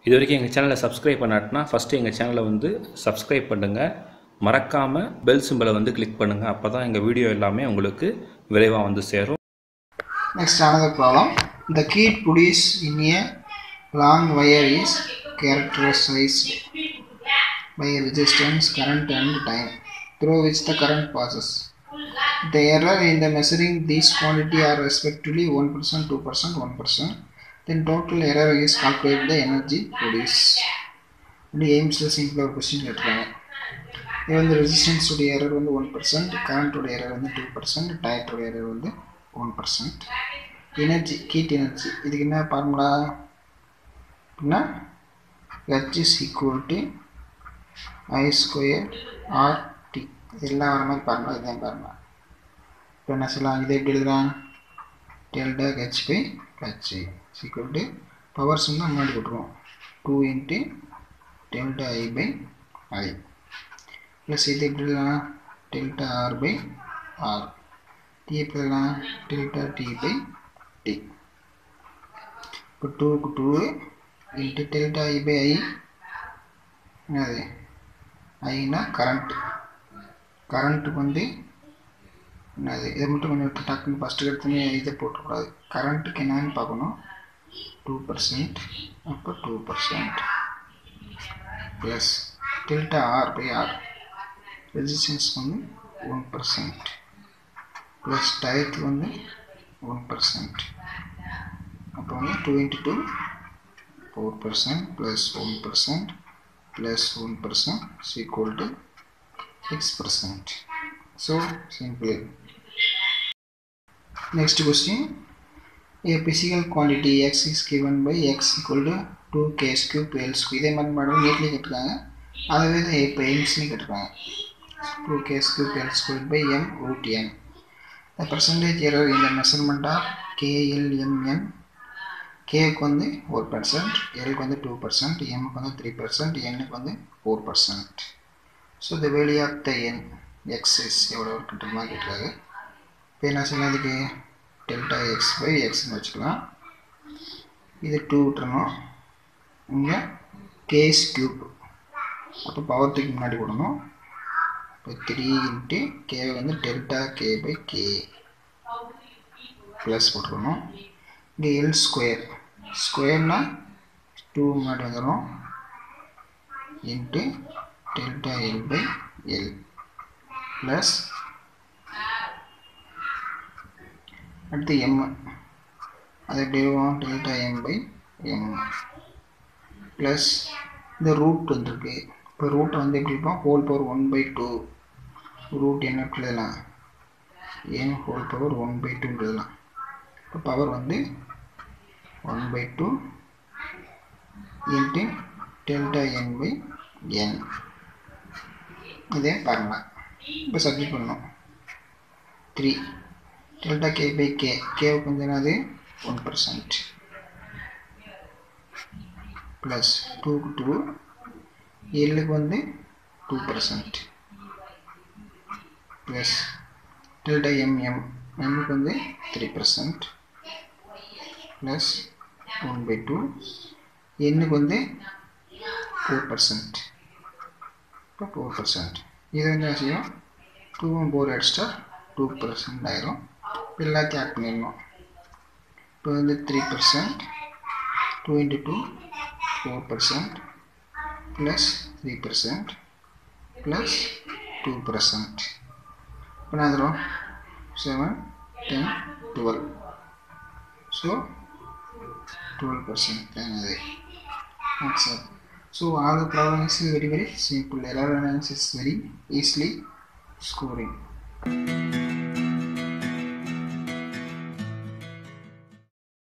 இது வரைக்கும் எங்கள் சேனலை சப்ஸ்கிரைப் பண்ணாட்டினா ஃபஸ்ட்டு எங்கள் சேனலை வந்து சப்ஸ்கிரைப் பண்ணுங்கள் மறக்காமல் பெல் சிம்பலை வந்து கிளிக் பண்ணுங்கள் அப்போ தான் எங்கள் வீடியோ எல்லாமே உங்களுக்கு விரைவாக வந்து சேரும் Next another problem. The key produced in a long wire is characterized by resistance, current and time through which the current passes. The error in the measuring these quantity are respectively 1%, 2%, 1%. Then total error is calculate the energy produced. இப்படி எய்ம்ஸில் சிம்பிளாக ஒரு question கேட்டுருக்காங்க இது வந்து resistance உடைய error வந்து one percent கரண்ட்டோட error வந்து டூ பர்சன்ட் டயத்தோட எரர் வந்து one percent energy heat energy இதுக்கு என்ன ஃபார்முலா அப்படின்னா H is equal to I square R T எல்லாம் வர மாதிரி ஃபார்முலா இதுதான் ஃபார்முலா இப்போ என்ன சொல்லலாம் இதை எப்படி எழுதலாம் delta H by H equal to powers வந்து முன்னாடி போட்டுருவோம் two into delta I by I plus இது எப்படி எழுதலாம் delta R by R T எப்படி எழுதலாம் டெல்டா டி பை டி இப்போ டூக்கு two into delta I by I என்னது ஐனா கரண்ட் கரண்ட்டுக்கு வந்து என்னது இதை மட்டும் கொஞ்சம் டக்குன்னு ஃபஸ்ட்டு எடுத்துன்னு இதை போட்டக்கூடாது கரண்ட்டுக்கு என்னன்னு பார்க்கணும் டூ பர்சன்ட் அப்போ two percent plus delta R by R resistance வந்து ஒன் பர்சன்ட் ப்ளஸ் டயத்துக்கு வந்து ஒன் பர்சன்ட் அப்போ வந்து two into two four percent plus one percent plus one percent equal to six percent so simple next question a physical quantity x is given by x equal to 2 k cube l square இதே மாதிரி model நீட்லேயும் கேட்டிருக்காங்க அதுவே தான் இப்போ எய்ம்ஸ்லையும் கேட்டிருக்காங்க two K cube l squared by m root n the percentage error in the measurement of KLMN கேக்கு வந்து ஒரு பர்சன்ட் எல்க்கு வந்து டூ பர்சன்ட் எம்க்கு வந்து த்ரீ பர்சன்ட் என்னுக்கு வந்து four percent so the value of the N excess எவ்வளோ இருக்குன்ற மாதிரி கேட்டிருக்காங்க இப்போ என்ன செய்யலாம் இதுக்கு டெல்டா எக்ஸ் பை எக்ஸ்னு வச்சுக்கலாம் இது டூ விட்டுறணும் இங்கே கேஸ் கியூப் அப்போ பவர் தூக்கி முன்னாடி போடணும் இப்போ த்ரீ இன்ட்டு கே வந்து delta K by K plus போட்டுக்கணும் இங்கே எல் ஸ்கொயர் ஸ்கொயர்னால் டூ முன்னாடி வந்துடும் into delta L by L plus அடுத்து எம் அது எப்படி வரும் delta M by M plus இந்த ரூட் வந்திருக்கு இப்போ ரூட் வந்து எப்படி இருப்போம் whole power one by two root என்ன எப்படி எழுதலாம் N whole power one by two எழுதலாம் இப்போ பவர் வந்து one by two into delta N by N இதே பாருங்கள் இப்போ சப்ஜெக்ட் பண்ணணும் three delta K by K கேவுக்கு வந்து என்னது ஒன் பர்சன்ட் ப்ளஸ் டூக்கு டூ எல்லுக்கு வந்து two percent plus delta M M எம்முக்கு வந்து three percent plus one by two எண்ணுக்கு வந்து ஃபோர் பர்சன்ட் இப்போ ஃபோர் பர்சன்ட் இது வந்து என்ன செய்யும் டூவும் ஃபோர் எக்ஸ்ட்ரா டூ பர்சன்ட் ஆயிரும் இப்போ எல்லாத்தையும் ஆட் பண்ணிடணும் இப்போ வந்து three percent two into two four percent plus three percent plus two percent இப்போ நான் தரும் seven ten twelve so twelve percent தான் அது answer so all the problems is very very simple error analysis very easily scoring